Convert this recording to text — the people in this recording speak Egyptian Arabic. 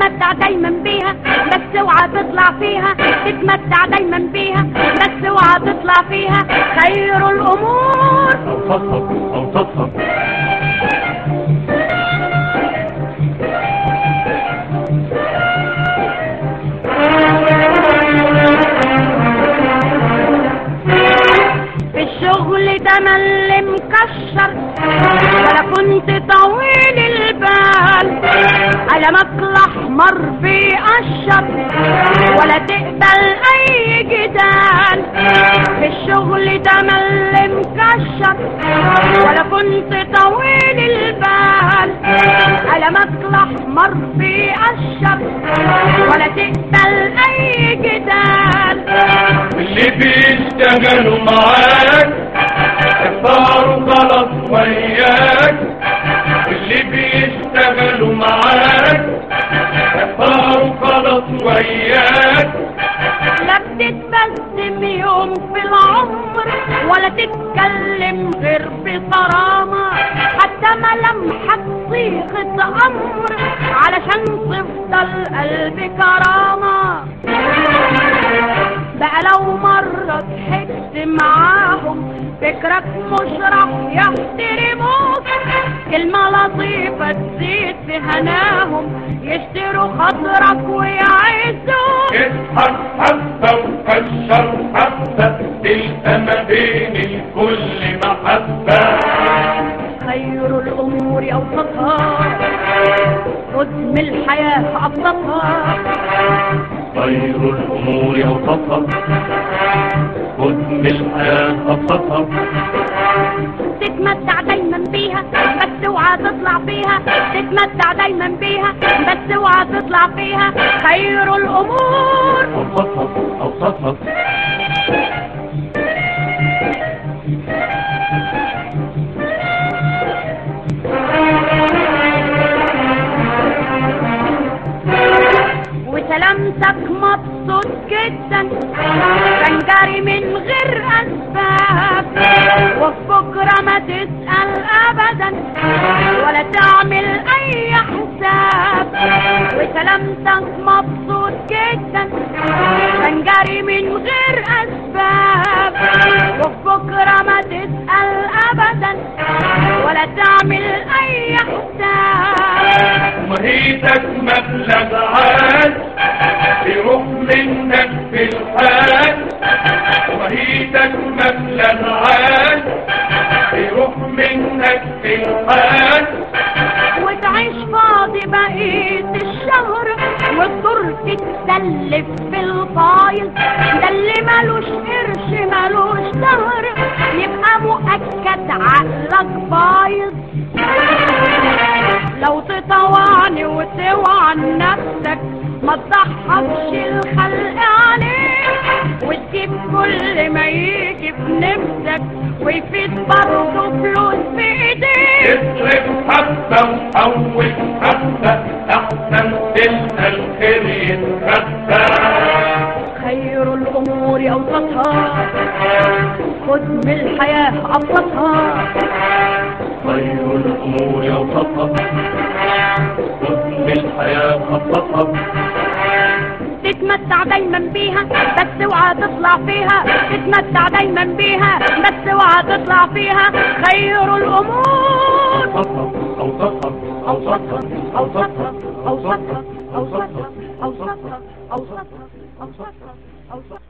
تتمتع دايما بيها بس اوعى تطلع فيها تتمتع دايما بيها بس اوعى تطلع فيها خير الامور أوسطها أوسطها في الشغل ده ما اللي مكشر ولا كنت طويل البال قلمك الاحمر بيقشر ولا تقبل اي جدال في الشغل ده ما اللي مكشر ولا كنت طويل البال قلمك الاحمر بيقشر ولا تقبل اي جدال اللي بيشتغلوا معاك اختاروا خلاص وياك اللي بيشتغلوا معاك اختاروا خلاص وياك لا بتتبسم يوم في العمر ولا تتكلم غير بصرامة حتى ملامحك صيغة أمر علشان تفضل قلب كرامة بقى لو مرة ضحكت معاهم فكرك مش راح يحترموك كلمة لطيفة تزيد في هناهم يشتروا خاطرك ويعزوك اضحك حبة وكشر حبة تلقى ما بين الكل محبة خير الأمور أوسطها خذ من الحياة أبسطها خير الأمور أوسطها خذ من الحياة أبسطها تتمتع دايما بيها بس اوعى تطلع فيها تتمتع دايما بيها بس اوعى تطلع فيها خير الأمور أوسطها أوسطها وسلامتك مبسوط جدا كان جاري من غير اسباب وفي بكره ما تسال ابدا ولا تعمل اي حساب وسلامتك مبسوط جدا كان جاري من غير اسباب وفي بكره ما تسال ابدا ولا تعمل اي حساب ومهيتك مبلغ عاد يروح منك في الحال ومهيتك مبلغ عاد يروح منك في الحال وتعيش فاضي بقية الشهر والدور تتسلف في الفايز ده اللي ملوش قرش ملوش ظهر يبقى مؤكد عقلك بايظ لو تطوعني وتوعى نفسك ما تضحكش الخلق عليك وتجيب كل ما يجي في نفسك ويفيد برضه فلوس في ايديك اصرف حبة وحول حبة أحسن تلقى الخير يتخبى خير الأمور أوسطها خذ من الحياة أبسطها خير الأمور أوسطها خذ بالحياة خططها تتمتع دايما بيها بس اوعى تطلع فيها تتمتع دايما بيها بس اوعى تطلع فيها خير الأمور أوسطها أوسطها أوسطها أوسطها أوسطها أوسطها أوسطها أوسطها أوسطها أوسطها أوسطها